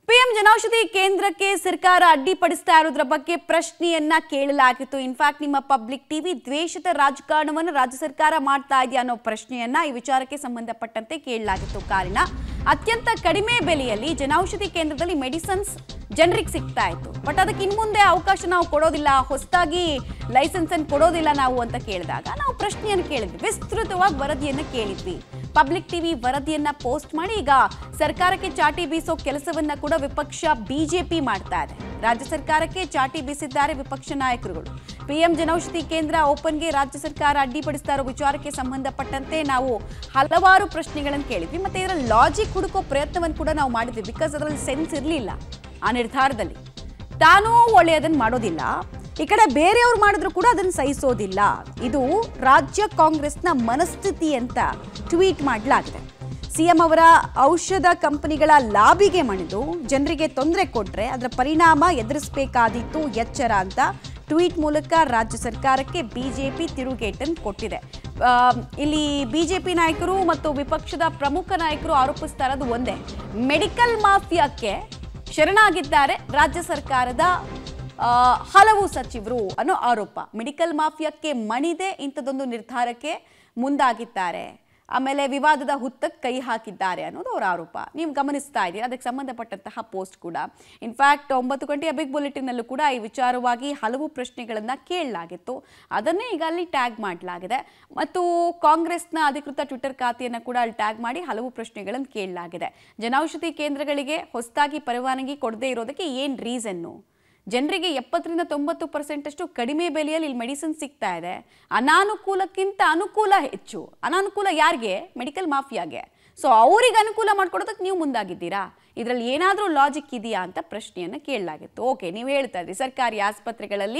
PM ಜನೌಷಧಿ ಕೇಂದ್ರಕ್ಕೆ ಸರ್ಕಾರ ಅಡ್ಡಿಪಡಿಸ್ತಾ ಇರೋದ್ರ ಬಗ್ಗೆ ಪ್ರಶ್ನೆಯನ್ನ ಕೇಳಲಾಗಿತ್ತು ಇನ್ಫ್ಯಾಕ್ಟ್ ನಿಮ್ಮ ಪಬ್ಲಿಕ್ ಟಿವಿ ದ್ವೇಷದ ರಾಜಕಾರಣವನ್ನು ರಾಜ್ಯ ಸರ್ಕಾರ ಮಾಡ್ತಾ ಇದೆಯಾ ಅನ್ನೋ ಪ್ರಶ್ನೆಯನ್ನ ಈ ವಿಚಾರಕ್ಕೆ ಸಂಬಂಧಪಟ್ಟಂತೆ ಕೇಳಲಾಗಿತ್ತು ಕಾರಣ ಅತ್ಯಂತ ಕಡಿಮೆ ಬೆಲೆಯಲ್ಲಿ ಜನೌಷಧಿ ಕೇಂದ್ರದಲ್ಲಿ ಮೆಡಿಸನ್ಸ್ ಜನರಿಗೆ ಸಿಗ್ತಾ ಇತ್ತು ಬಟ್ ಅದಕ್ಕೆ ಇನ್ ಮುಂದೆ ಅವಕಾಶ ನಾವು ಕೊಡೋದಿಲ್ಲ ಹೊಸದಾಗಿ ಲೈಸೆನ್ಸ್ ಅನ್ನು ಕೊಡೋದಿಲ್ಲ ನಾವು ಅಂತ ಕೇಳಿದಾಗ ನಾವು ಪ್ರಶ್ನೆಯನ್ನು ಕೇಳಿದ್ವಿ ವಿಸ್ತೃತವಾಗಿ ವರದಿಯನ್ನು ಕೇಳಿದ್ವಿ ಪಬ್ಲಿಕ್ ಟಿವಿ ವರದಿಯನ್ನ ಪೋಸ್ಟ್ ಮಾಡಿ ಈಗ ಸರ್ಕಾರಕ್ಕೆ ಚಾಟಿ ಬೀಸೋ ಕೆಲಸವನ್ನ ಕೂಡ ವಿಪಕ್ಷ ಬಿಜೆಪಿ ಮಾಡ್ತಾ ಇದೆ ರಾಜ್ಯ ಸರ್ಕಾರಕ್ಕೆ ಚಾಟಿ ಬೀಸಿದ್ದಾರೆ ವಿಪಕ್ಷ ನಾಯಕರುಗಳು ಪಿಎಂ ಜನೌಷಧಿ ಕೇಂದ್ರ ಓಪನ್ಗೆ ರಾಜ್ಯ ಸರ್ಕಾರ ಅಡ್ಡಿಪಡಿಸ್ತಾ ಇರೋ ವಿಚಾರಕ್ಕೆ ಸಂಬಂಧಪಟ್ಟಂತೆ ನಾವು ಹಲವಾರು ಪ್ರಶ್ನೆಗಳನ್ನು ಕೇಳಿದ್ವಿ ಮತ್ತೆ ಇದರ ಲಾಜಿಕ್ ಹುಡುಕೋ ಪ್ರಯತ್ನವನ್ನು ಕೂಡ ನಾವು ಮಾಡಿದ್ವಿ ಬಿಕಾಸ್ ಅದರಲ್ಲಿ ಸೆನ್ಸ್ ಇರಲಿಲ್ಲ ಆ ನಿರ್ಧಾರದಲ್ಲಿ ತಾನೂ ಒಳ್ಳೆಯದನ್ನು ಮಾಡೋದಿಲ್ಲ ಈ ಕಡೆ ಬೇರೆಯವ್ರು ಮಾಡಿದ್ರು ಕೂಡ ಅದನ್ನು ಸಹಿಸೋದಿಲ್ಲ ಇದು ರಾಜ್ಯ ಕಾಂಗ್ರೆಸ್ನ ಮನಸ್ಥಿತಿ ಅಂತ ಟ್ವೀಟ್ ಮಾಡಲಾಗಿದೆ ಸಿಎಂ ಅವರ ಔಷಧ ಕಂಪನಿಗಳ ಲಾಬಿಗೆ ಮಣಿದು ಜನರಿಗೆ ತೊಂದರೆ ಕೊಟ್ರೆ ಅದರ ಪರಿಣಾಮ ಎದುರಿಸಬೇಕಾದೀತು ಎಚ್ಚರ ಅಂತ ಟ್ವೀಟ್ ಮೂಲಕ ರಾಜ್ಯ ಸರ್ಕಾರಕ್ಕೆ ಬಿಜೆಪಿ ತಿರುಗೇಟನ್ನು ಕೊಟ್ಟಿದೆ ಆ, ಇಲ್ಲಿ ಬಿಜೆಪಿ ನಾಯಕರು ಮತ್ತು ವಿಪಕ್ಷದ ಪ್ರಮುಖ ನಾಯಕರು ಆರೋಪಿಸ್ತಾ ಇರೋದು ಒಂದೇ ಮೆಡಿಕಲ್ ಮಾಫಿಯಾಕ್ಕೆ ಶರಣಾಗಿದ್ದಾರೆ ರಾಜ್ಯ ಸರ್ಕಾರದ ಆ, ಹಲವು ಸಚಿವರು ಅನ್ನೋ ಆರೋಪ ಮೆಡಿಕಲ್ ಮಾಫಿಯಾಕ್ಕೆ ಮಣಿದೆ ಇಂಥದ್ದೊಂದು ನಿರ್ಧಾರಕ್ಕೆ ಮುಂದಾಗಿದ್ದಾರೆ ಆಮೇಲೆ ವಿವಾದದ ಹುತ್ತಕ್ಕೆ ಕೈ ಹಾಕಿದ್ದಾರೆ ಅನ್ನೋದು ಅವರ ಆರೋಪ ನೀವು ಗಮನಿಸ್ತಾ ಇದ್ದೀರಿ ಅದಕ್ಕೆ ಸಂಬಂಧಪಟ್ಟಂತಹ ಪೋಸ್ಟ್ ಕೂಡ ಇನ್ಫ್ಯಾಕ್ಟ್ ಒಂಬತ್ತು ಗಂಟೆಯ ಬಿಗ್ ಬುಲೆಟಿನ್ನಲ್ಲೂ ಕೂಡ ಈ ವಿಚಾರವಾಗಿ ಹಲವು ಪ್ರಶ್ನೆಗಳನ್ನು ಕೇಳಲಾಗಿತ್ತು ಅದನ್ನೇ ಈಗ ಅಲ್ಲಿ ಟ್ಯಾಗ್ ಮಾಡಲಾಗಿದೆ ಮತ್ತು ಕಾಂಗ್ರೆಸ್ನ ಅಧಿಕೃತ ಟ್ವಿಟರ್ ಖಾತೆಯನ್ನು ಕೂಡ ಅಲ್ಲಿ ಟ್ಯಾಗ್ ಮಾಡಿ ಹಲವು ಪ್ರಶ್ನೆಗಳನ್ನು ಕೇಳಲಾಗಿದೆ ಜನೌಷಧಿ ಕೇಂದ್ರಗಳಿಗೆ ಹೊಸದಾಗಿ ಪರವಾನಗಿ ಕೊಡದೇ ಇರೋದಕ್ಕೆ ಏನು ರೀಸನ್ನು ಜನರಿಗೆ ಎಪ್ಪತ್ತರಿಂದ ತೊಂಬತ್ತು ಪರ್ಸೆಂಟ್ ಅಷ್ಟು ಕಡಿಮೆ ಬೆಲೆಯಲ್ಲಿ ಇಲ್ಲಿ ಮೆಡಿಸಿನ್ ಸಿಗ್ತಾ ಇದೆ ಅನಾನುಕೂಲಕ್ಕಿಂತ ಅನುಕೂಲ ಹೆಚ್ಚು ಅನಾನುಕೂಲ ಯಾರಿಗೆ ಮೆಡಿಕಲ್ ಮಾಫಿಯಾಗೆ ಸೊ ಅವ್ರಿಗೆ ಅನುಕೂಲ ಮಾಡ್ಕೊಡೋದಕ್ಕೆ ನೀವು ಮುಂದಾಗಿದ್ದೀರಾ ಇದರಲ್ಲಿ ಏನಾದರೂ ಲಾಜಿಕ್ ಇದೆಯಾ ಅಂತ ಪ್ರಶ್ನೆಯನ್ನು ಕೇಳಲಾಗಿತ್ತು ಓಕೆ ನೀವು ಹೇಳ್ತಾ ಇದ್ರಿ ಸರ್ಕಾರಿ ಆಸ್ಪತ್ರೆಗಳಲ್ಲಿ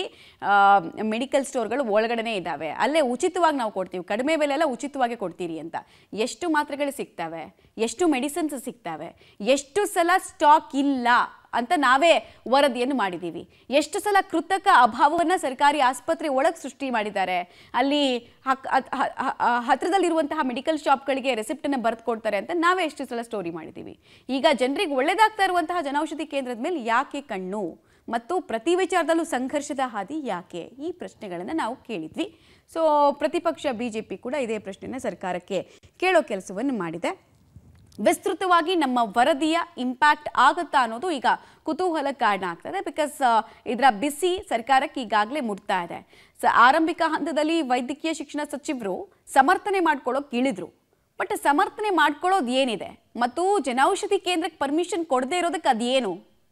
ಮೆಡಿಕಲ್ ಸ್ಟೋರ್ಗಳು ಒಳಗಡೆನೇ ಇದ್ದಾವೆ ಅಲ್ಲೇ ಉಚಿತವಾಗಿ ನಾವು ಕೊಡ್ತೀವಿ ಕಡಿಮೆ ಬೆಲೆ ಎಲ್ಲ ಉಚಿತವಾಗಿ ಕೊಡ್ತೀರಿ ಅಂತ ಎಷ್ಟು ಮಾತ್ರೆಗಳು ಸಿಗ್ತವೆ ಎಷ್ಟು ಮೆಡಿಸಿನ್ಸ್ ಸಿಗ್ತವೆ ಎಷ್ಟು ಸಲ ಸ್ಟಾಕ್ ಇಲ್ಲ ಅಂತ ನಾವೇ ವರದಿಯನ್ನು ಮಾಡಿದ್ದೀವಿ ಎಷ್ಟು ಸಲ ಕೃತಕ ಅಭಾವವನ್ನು ಸರ್ಕಾರಿ ಆಸ್ಪತ್ರೆ ಒಳಗೆ ಸೃಷ್ಟಿ ಮಾಡಿದ್ದಾರೆ ಅಲ್ಲಿ ಹಕ್- ಅದ್- ಹ- ಹ- ಹ- ಹತ್ರದಲ್ಲಿರುವಂತಹ ಮೆಡಿಕಲ್ ಶಾಪ್ಗಳಿಗೆ ರೆಸಿಪ್ಟನ್ನು ಬರೆದು ಕೊಡ್ತಾರೆ ಅಂತ ನಾವೇ ಎಷ್ಟು ಸಲ ಸ್ಟೋರಿ ಮಾಡಿದ್ದೀವಿ ಈಗ ಜನರಿಗೆ ಒಳ್ಳೆದಾಗ್ತಾ ಇರುವಂತಹ ಜನೌಷಧಿ ಕೇಂದ್ರದ ಮೇಲೆ ಯಾಕೆ ಕಣ್ಣು ಮತ್ತು ಪ್ರತಿ ವಿಚಾರದಲ್ಲೂ ಸಂಘರ್ಷದ ಹಾದಿ ಯಾಕೆ ಈ ಪ್ರಶ್ನೆಗಳನ್ನು ನಾವು ಕೇಳಿದ್ವಿ ಸೊ ಪ್ರತಿಪಕ್ಷ ಬಿ ಜೆ ಪಿ ಕೂಡ ಇದೇ ಪ್ರಶ್ನೆನ ಸರ್ಕಾರಕ್ಕೆ ಕೇಳೋ ಕೆಲಸವನ್ನು ಮಾಡಿದೆ ವಿಸ್ತೃತವಾಗಿ ನಮ್ಮ ವರದಿಯ ಇಂಪ್ಯಾಕ್ಟ್ ಆಗುತ್ತಾ ಅನ್ನೋದು ಈಗ ಕುತೂಹಲ ಕಾರಣ ಆಗ್ತದೆ ಬಿಕಾಸ್ ಇದರ ಬಿಸಿ ಸರ್ಕಾರಕ್ಕೆ ಈಗಾಗಲೇ ಮುಟ್ತಾ ಇದೆ ಸ ಆರಂಭಿಕ ಹಂತದಲ್ಲಿ ವೈದ್ಯಕೀಯ ಶಿಕ್ಷಣ ಸಚಿವರು ಸಮರ್ಥನೆ ಮಾಡ್ಕೊಳ್ಳೋಕೆ ಇಳಿದ್ರು ಬಟ್ ಸಮರ್ಥನೆ ಮಾಡ್ಕೊಳ್ಳೋದು ಏನಿದೆ ಮತ್ತು ಜನೌಷಧಿ ಕೇಂದ್ರಕ್ಕೆ ಪರ್ಮಿಷನ್ ಕೊಡದೇ ಇರೋದಕ್ಕೆ ಅದೇನು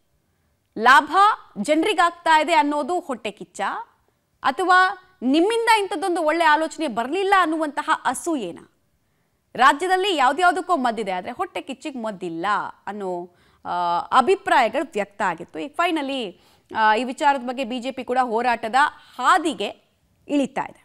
ಲಾಭ ಜನರಿಗಾಗ್ತಾ ಇದೆ ಅನ್ನೋದು ಹೊಟ್ಟೆ ಕಿಚ್ಚ ಅಥವಾ ನಿಮ್ಮಿಂದ ಇಂಥದ್ದೊಂದು ಒಳ್ಳೆ ಆಲೋಚನೆ ಬರಲಿಲ್ಲ ಅನ್ನುವಂತಹ ಅಸೂಯೇನ ರಾಜ್ಯದಲ್ಲಿ ಯಾವ್ದ್ಯಾವ್ದಕ್ಕೋ ಮದ್ದಿದೆ ಆದರೆ ಹೊಟ್ಟೆ ಕಿಚ್ಚಿಗೆ ಮದ್ದಿಲ್ಲ ಅನ್ನೋ ಆ, ಅಭಿಪ್ರಾಯಗಳು ವ್ಯಕ್ತ ಆಗಿತ್ತು ಈಗ ಫೈನಲಿ ಈ ವಿಚಾರದ ಬಗ್ಗೆ ಬಿ ಜೆ ಪಿ ಕೂಡ ಹೋರಾಟದ ಹಾದಿಗೆ ಇಳಿತಾ ಇದೆ